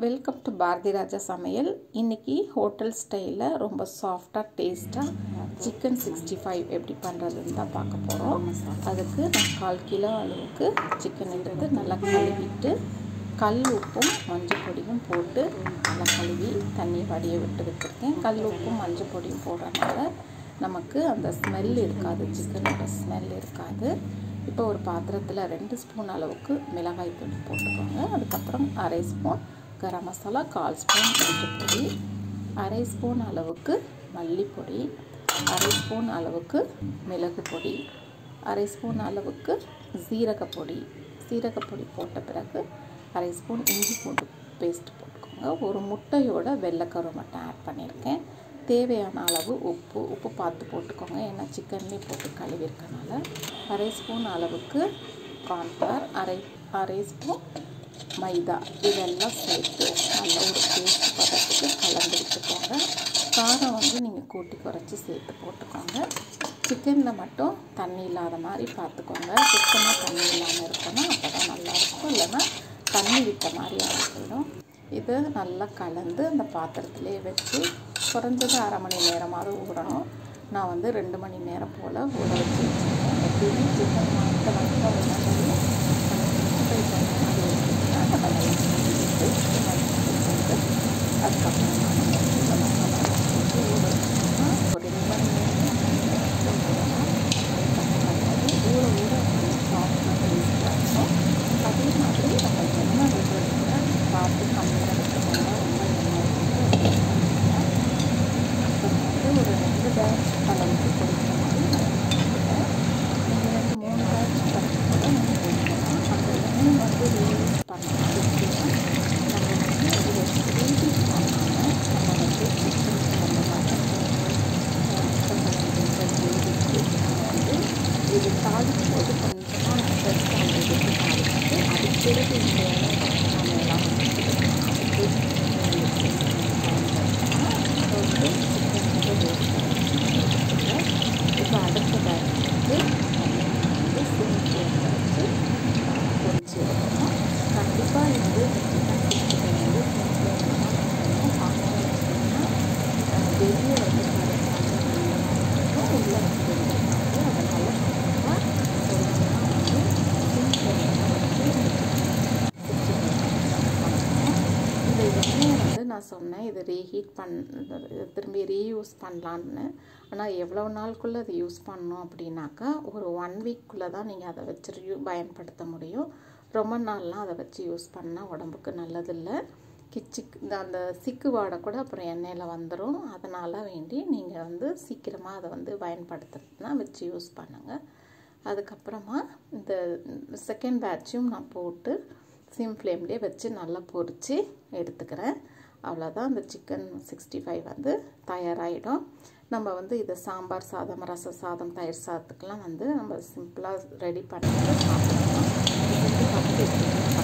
welcome to Bharathi ராஜா சமையல் இன்றைக்கி hotel ஸ்டைலில் ரொம்ப சாஃப்டாக டேஸ்ட்டாக சிக்கன் சிக்ஸ்டி ஃபைவ் எப்படி பண்ணுறதுன்னு தான் பார்க்க போகிறோம் அதுக்கு நான் கால் கிலோ அளவுக்கு சிக்கன் எடுத்து நல்லா கழுவிட்டு கல் உப்பும் மஞ்சள் பொடியும் போட்டு நல்லா கழுவி தண்ணி வடிய விட்டு வச்சுருக்கேன் கல் உப்பும் மஞ்சள் பொடியும் போடுறதுனால நமக்கு அந்த ஸ்மெல் இருக்காது சிக்கனோட ஸ்மெல் இருக்காது இப்போ ஒரு பாத்திரத்தில் ரெண்டு ஸ்பூன் அளவுக்கு மிளகாய் பொடி போட்டுக்கோங்க அதுக்கப்புறம் அரை ஸ்பூன் கரம் மசாலா கால் ஸ்பூன் மஞ்சள் பொடி அரை ஸ்பூன் அளவுக்கு மல்லிப்பொடி அரை ஸ்பூன் அளவுக்கு மிளகு பொடி அரை ஸ்பூன் அளவுக்கு சீரகப்பொடி சீரகப்பொடி போட்ட பிறகு அரை ஸ்பூன் இஞ்சி பூண்டு பேஸ்ட் போட்டுக்கோங்க ஒரு முட்டையோட வெள்ளைக்கரு மட்டும் ஆட் பண்ணியிருக்கேன் தேவையான அளவு உப்பு உப்பு பார்த்து போட்டுக்கோங்க ஏன்னா சிக்கன்லேயே போட்டு கழுவிருக்கனால அரை ஸ்பூன் அளவுக்கு கார்ன்ஃப்ளவர் அரை அரை ஸ்பூன் மைதா இதெல்லாம் சேர்த்து நல்ல ஒரு பேஸ்ட் பதத்துக்கு கலந்து விட்டுக்கோங்க காரம் வந்து நீங்கள் கூட்டி குறைச்சி சேர்த்து போட்டுக்கோங்க சிக்கனில் மட்டும் தண்ணி இல்லாத மாதிரி பார்த்துக்கோங்க சுத்தமாக தண்ணி இல்லாமல் இருக்கணும் அப்போ தான் நல்லாயிருக்கும் இல்லைன்னா தண்ணி விட்ட மாதிரி ஆகிடும் இது நல்லா கலந்து அந்த பாத்திரத்திலே வச்சு குறைஞ்சது அரை மணி நேரமாவது ஊறணும் நான் வந்து ரெண்டு மணி நேரம் போல் ஊற வச்சு வச்சுருக்கேன் எப்பயுமே சிக்கன் வாங்கிட்டு வந்து உடனே ஃப்ரை பண்ண மாதிரி வச்சுருக்கேன் அந்த அதுக்கப்புறம் நம்ம இந்த மசாலா போட்டு ஊற வச்சோம்னா ஒரு ரெண்டு மணி நேரம் ஊற ஊற சாஃப்டாக டேஸ்ட்டாக இருக்கும் அதே மாதிரி நம்ம எண்ணெய் விடுறது கூட பார்த்து கம்மியாக விட்டுக்கோங்க ரொம்ப எண்ணெய் அப்புறம் வந்து ஒரு ரெண்டு பேட்ச் அளவுக்கு கொடுக்குற மாதிரி நான் வச்சுருக்கேன் நீங்கள் ரெண்டு மூணு பேட்ச் கலந்து கூட நீங்கள் போட்டுக்கலாம் அந்த எண்ணெய் வந்து ரீயூஸ் பண்ணலாம் நம்ம வந்து இது ரீயூஸ் பண்ணாமல் நம்ம வந்து சிக்கனுக்கு நம்ம மட்டன் வந்து இது தாளிக்கும் போது கொஞ்சமாக பெருசாக அந்த இதுக்கு தாளிச்சிட்டு அது பிறகு இந்த எண்ணெய் நம்ம எல்லாம் அதுக்கு இப்போ அடுத்த பேட்சுக்கு வந்து சிம் ஃப்ளேமில் வச்சு பொரிச்சு எடுக்கணும் கண்டிப்பாக இது சிக்கன் சிக்ஸ்டி ஃபைவ் வந்து சிம் ஃப்ளேமில் தான் வைக்கணும் பார்க்கணும் வச்சிங்கன்னா வெளியே வந்து கரெக்டாக உள்ளே வந்து வெந்திருக்காது அதனால் கண்டிப்பாக பொரிச்சுனா வந்து சிம் ஃப்ளேமில் வச்சு இந்த எண்ணெயை வந்து நான் சொன்னேன் இது ரீஹீட் பண் திரும்பி ரீயூஸ் பண்ணலான்னு ஆனால் எவ்வளோ நாளுக்குள்ளே அதை யூஸ் பண்ணணும் அப்படின்னாக்கா ஒரு ஒன் வீக்குள்ளே தான் நீங்கள் அதை வச்சு யூ பயன்படுத்த முடியும் ரொம்ப நாள்லாம் அதை வச்சு யூஸ் பண்ணால் உடம்புக்கு நல்லதில்லை கிச்சிக் இந்த அந்த சிக்கு வாடை கூட அப்புறம் எண்ணெயில் வந்துடும் அதனால் வேண்டி நீங்கள் வந்து சீக்கிரமாக அதை வந்து பயன்படுத்துறதுனா வச்சு யூஸ் பண்ணுங்கள் அதுக்கப்புறமா இந்த செகண்ட் பேட்சும் நான் போட்டு சிம் ஃப்ளேம்லேயே வச்சு நல்லா பொரித்து எடுத்துக்கிறேன் அவ்வளோதான் இந்த சிக்கன் சிக்ஸ்டி ஃபைவ் வந்து தயாராகிடும் நம்ம வந்து இதை சாம்பார் சாதம் ரச சாதம் தயிர் சாதத்துக்கெலாம் வந்து நம்ம சிம்பிளாக ரெடி பண்ணிட்டு சாப்பிடலாம் செஞ்சு பார்த்துட்டு